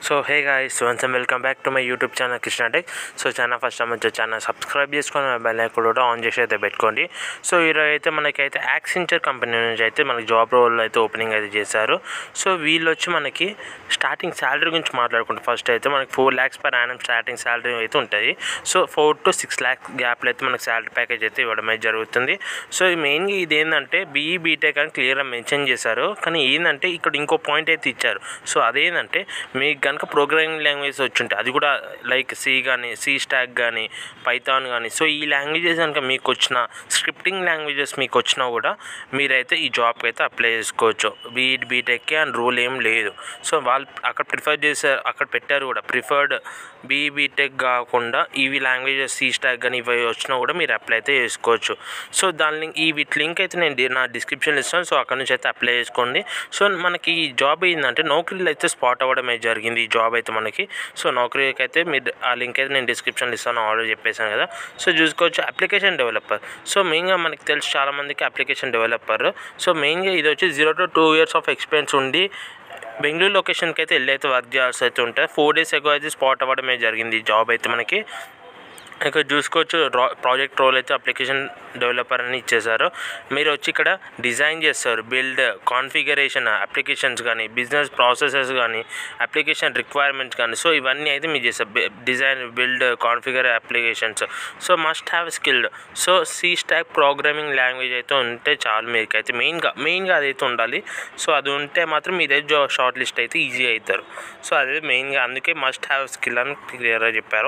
so hey guys once and welcome back to my YouTube channel Krishna tech so channel first time వచ్చే channel subscribe చేసుకొని bell icon కూడా on చేసి అయితే పెట్టుకోండి so ఈరోజు అయితే మనకైతే యాక్సించర్ కంపెనీ నుంచి అయితే మనకి జాబ్ రోల్ అయితే ఓపెనింగ్ అయితే చేశారు సో వీళ్ళు వచ్చి మనకి స్టార్టింగ్ శాలరీ గురించి మాట్లాడుకుంటాం ఫస్ట్ అయితే మనకి four lakhs per annum starting salary అయితే ఉంటుంది so four to six lakhs గ్యాప్లో అయితే మనకి శాలరీ ప్యాకేజ్ అయితే ఇవ్వడం అయితే జరుగుతుంది సో మెయిన్గా ఇది ఏంటంటే బీఈ బీటెక్ అని క్లియర్గా మెన్షన్ చేశారు కానీ ఏంటంటే ఇక్కడ ఇంకో పాయింట్ అయితే ఇచ్చారు సో అదేంటంటే మీకు కనుక ప్రోగ్రామింగ్ లాంగ్వేజ్ వచ్చుంటే అది కూడా లైక్ సి కానీ సి స్టాక్ కానీ పైథాన్ కానీ సో ఈ లాంగ్వేజెస్ కనుక మీకు వచ్చిన స్క్రిప్టింగ్ లాంగ్వేజెస్ మీకు వచ్చినా కూడా మీరైతే ఈ జాబ్కి అయితే అప్లై చేసుకోవచ్చు బీఈడ్ బీటెక్కి అండ్ రూల్ ఏం లేదు సో వాళ్ళు అక్కడ ప్రిఫర్ చేశారు అక్కడ పెట్టారు కూడా ప్రిఫర్డ్ బీఈ బీటెక్ కాకుండా ఇవి లాంగ్వేజెస్ సి స్టాక్ కానీ ఇవి వచ్చినా కూడా మీరు అప్లై అయితే చేసుకోవచ్చు సో దాని లింక్ ఈ వీటి లింక్ అయితే నేను డి- నా డిస్క్రిప్షన్లో ఇస్తాను సో అక్కడ నుంచి అయితే అప్లై చేసుకోండి సో మనకి ఈ జాబ్ ఏంటంటే నౌకరీలు అయితే స్పాట్ అవ్వడమే జరిగింది ఈ జాబ్ అయితే మనకి సో నౌకరీకి అయితే మీరు ఆ లింక్ అయితే నేను డిస్క్రిప్షన్లో ఇస్తాను ఆల్రెడీ చెప్పేశాను కదా సో చూసుకోవచ్చు అప్లికేషన్ డెవలపర్ సో మెయిన్గా మనకి తెలుసు చాలామందికి అప్లికేషన్ డెవలపర్ సో మెయిన్గా ఇది వచ్చి zero to two years of experience ఉండి బెంగళూరు లొకేషన్కి అయితే వెళ్ళి అయితే వర్క్ చేయాల్సి అయితే ఉంటుంది ఫోర్ డేస్ ఎగో అయితే స్పాట్ అవ్వడమే జరిగింది ఈ జాబ్ అయితే మనకి ఇక్కడ చూసుకోవచ్చు రా ప్రాజెక్ట్ రోల్ అయితే అప్లికేషన్ డెవలపర్ అని ఇచ్చేసారు మీరు వచ్చి ఇక్కడ డిజైన్ చేస్తారు బిల్డ్ కాన్ఫిగరేషన్ అప్లికేషన్స్ కానీ బిజినెస్ ప్రాసెసెస్ కానీ అప్లికేషన్ రిక్వైర్మెంట్స్ కానీ సో ఇవన్నీ అయితే మీరు చేస్తారు బి- design build configure applications so must have skilled so C stack programming language అయితే ఉంటే చాలు మీకు అయితే మెయిన్గా మెయిన్గా అదైతే ఉండాలి సో అది ఉంటే మాత్రం మీదైతే జా షార్ట్ లిస్ట్ అయితే ఈజీ అవుతారు సో అదే మెయిన్గా అందుకే మస్ట్ హ్యావ్ స్కిల్ అని క్లియర్గా చెప్పారు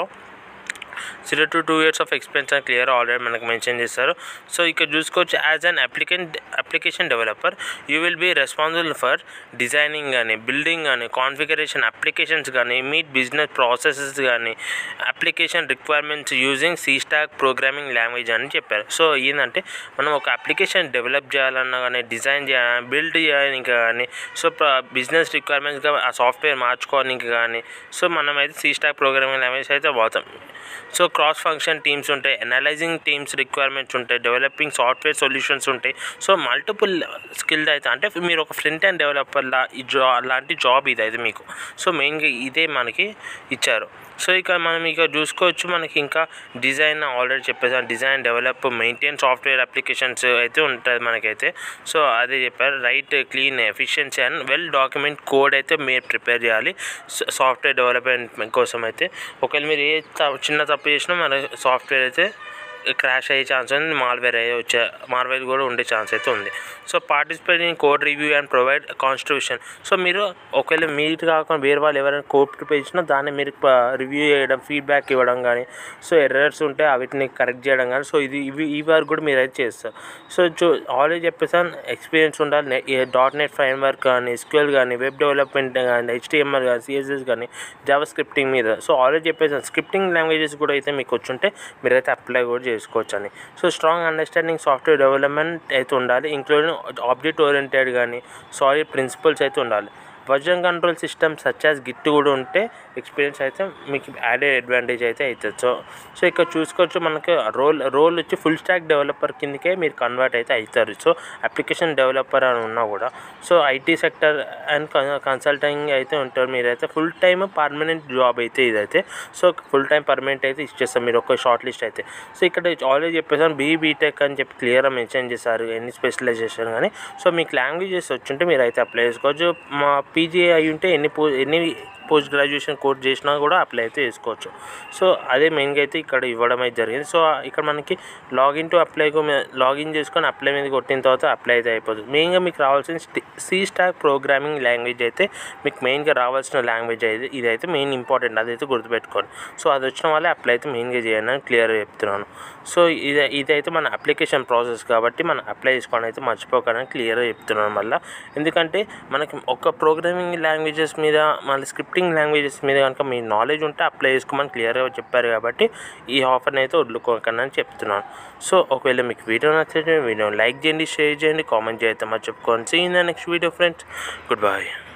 zero to two years of experience అని క్లియర్ ఆల్రెడీ మనకు మెన్షన్ చేస్తారు సో ఇక్కడ చూసుకోవచ్చు as an applicant application developer you will be responsible for designing కానీ బిల్డింగ్ కానీ కాన్ఫిగరేషన్ అప్లికేషన్స్ కానీ మీట్ బిజినెస్ ప్రాసెసెస్ కానీ application requirements using C stack programming language అని చెప్పారు సో ఏంటంటే మనం ఒక అప్లికేషన్ డెవలప్ చేయాలన్నా కానీ డిజైన్ చేయాలి బిల్డ్ చేయడానికి కానీ సో బిజినెస్ రిక్వైర్మెంట్స్గా ఆ సాఫ్ట్వేర్ మార్చుకోవడానికి కానీ సో మనం అయితే సి స్టాక్ ప్రోగ్రామింగ్ లాంగ్వేజ్ అయితే వాడతాం సో క్రాస్ ఫంక్షన్ టీమ్స్ ఉంటాయి అనలైజింగ్ టీమ్స్ రిక్వైర్మెంట్స్ ఉంటాయి డెవలపింగ్ సాఫ్ట్వేర్ సొల్యూషన్స్ ఉంటాయి సో మల్టిపుల్ స్కిల్ అయితే అంటే మీరు ఒక ఫ్రంట్ అండ్ డెవలపర్ లా ఈ జా లాంటి జాబ్ ఇది అయితే మీకు సో మెయిన్గా ఇదే మనకి ఇచ్చారు సో ఇక మనం ఇక చూసుకోవచ్చు మనకి ఇంకా డిజైన్ ఆల్రెడీ చెప్పేసాను design develop maintain software applications అయితే ఉంటుంది మనకైతే సో అదే చెప్పారు write clean efficiency and well document code అయితే మీరు ప్రిపేర్ చేయాలి సాఫ్ట్వేర్ డెవలప్మెంట్ కోసం అయితే ఒకవేళ మీరు ఏ త- చిన్న తప్పు చేసినా మన సాఫ్ట్వేర్ అయితే క్రాష్ అయ్యే ఛాన్స్ ఉంది మాల్వేర్ అయ్యే వచ్చే మాల్వేర్ కూడా ఉండే ఛాన్స్ అయితే ఉంది so participate in code review and provide constitution so మీరు ఒకవేళ మీరు కాకుండా వేరే వాళ్ళు ఎవరైనా కోడ్ ప్రిపేర్ చేసినా దాన్ని మీరు రివ్యూ చేయడం ఫీడ్బ్యాక్ ఇవ్వడం కానీ సో ఎర్రర్స్ ఉంటే వీటిని కరెక్ట్ చేయడం కానీ సో ఇది ఇవి ఈ వర్క్ కూడా మీరు అయితే చేస్తారు సో చూ ఆల్రెడీ చెప్పేసాను ఎక్స్పీరియన్స్ ఉండాలి డాట్ నెట్ ఫ్రేమ్ వర్క్ కానీ ఎస్క్యూఎల్ కానీ వెబ్ డెవలప్మెంట్ కానీ హెచ్టిఎంఎల్ కానీ సిఎస్ఎస్ కానీ జావా స్క్రిప్టింగ్ మీద సో ఆల్రెడీ చెప్పేసాను స్క్రిప్టింగ్ లాంగ్వేజెస్ కూడా అయితే మీకు వచ్చుంటే మీరైతే అప్లై కూడా చేసుకోవచ్చు అని so strong understanding software development అయితే ఉండాలి ఇంక్లూడింగ్ ఆబ్జెక్ట్ ఓరియంటెడ్ కానీ సాలిడ్ ప్రిన్సిపల్స్ అయితే ఉండాలి version control system such as Git కూడా ఉంటే ఎక్స్పీరియన్స్ అయితే మీకు యాడెడ్ అడ్వాంటేజ్ అయితే అవుతుంది సో సో ఇక్కడ చూసుకోవచ్చు మనకి రోల్ రోల్ వచ్చి ఫుల్ స్టాక్ డెవలపర్ కిందకే మీరు కన్వర్ట్ అయితే అవుతారు సో అప్లికేషన్ డెవలపర్ అని ఉన్నా కూడా so IT sector and consulting అయితే ఉంటారు మీరైతే ఫుల్ టైమ్ పర్మనెంట్ జాబ్ అయితే ఇదైతే సో ఫుల్ టైం పర్మనెంట్ అయితే ఇచ్చేస్తాం మీరు ఒక షార్ట్ లిస్ట్ అయితే సో ఇక్కడ ఆల్రెడీ చెప్పేసాను బీ బీటెక్ అని చెప్పి క్లియర్గా మెన్షన్ చేశారు ఎన్ని స్పెషలైజేషన్ కానీ సో మీకు లాంగ్వేజెస్ వచ్చుంటే మీరు అయితే అప్లై చేసుకోవచ్చు మా పీజీ అయి ఉంటే ఎన్ని పో ఎన్ని పోస్ట్ గ్రాడ్యుయేషన్ కోర్స్ చేసినా కూడా అప్లై అయితే చేసుకోవచ్చు సో అదే మెయిన్గా అయితే ఇక్కడ ఇవ్వడం అయితే జరిగింది సో ఇక్కడ మనకి లాగిన్ టు అప్లై లాగిన్ చేసుకొని అప్లై మీద కొట్టిన తర్వాత అప్లై అయితే అయిపోతుంది మెయిన్గా మీకు రావాల్సిన సి స్టాక్ ప్రోగ్రామింగ్ లాంగ్వేజ్ అయితే మీకు మెయిన్గా రావాల్సిన లాంగ్వేజ్ అయితే ఇదైతే మెయిన్ ఇంపార్టెంట్ అదైతే గుర్తుపెట్టుకోండి సో అది వచ్చిన వాళ్ళే అప్లై అయితే మెయిన్గా చేయండి అని క్లియర్గా చెప్తున్నాను సో ఇది ఇదైతే మన అప్లికేషన్ ప్రాసెస్ కాబట్టి మనం అప్లై చేసుకోవడం అయితే మర్చిపోకని క్లియర్గా చెప్తున్నాను మళ్ళీ ఎందుకంటే మనకి ఒక ప్రోగ్రామింగ్ లాంగ్వేజెస్ మీద మళ్ళీ స్క్రిప్టింగ్ లాంగ్వేజెస్ మీద కనుక మీ నాలెడ్జ్ ఉంటే అప్లై చేసుకోమని క్లియర్గా చెప్పారు కాబట్టి ఈ ఆఫర్ని అయితే వదులుకోకండి అని చెప్తున్నాను సో ఒకవేళ మీకు వీడియో నచ్చితే వీడియో లైక్ చేయండి షేర్ చేయండి కామెంట్ చేయతే మర్చిపోకండి see in the next video friends good bye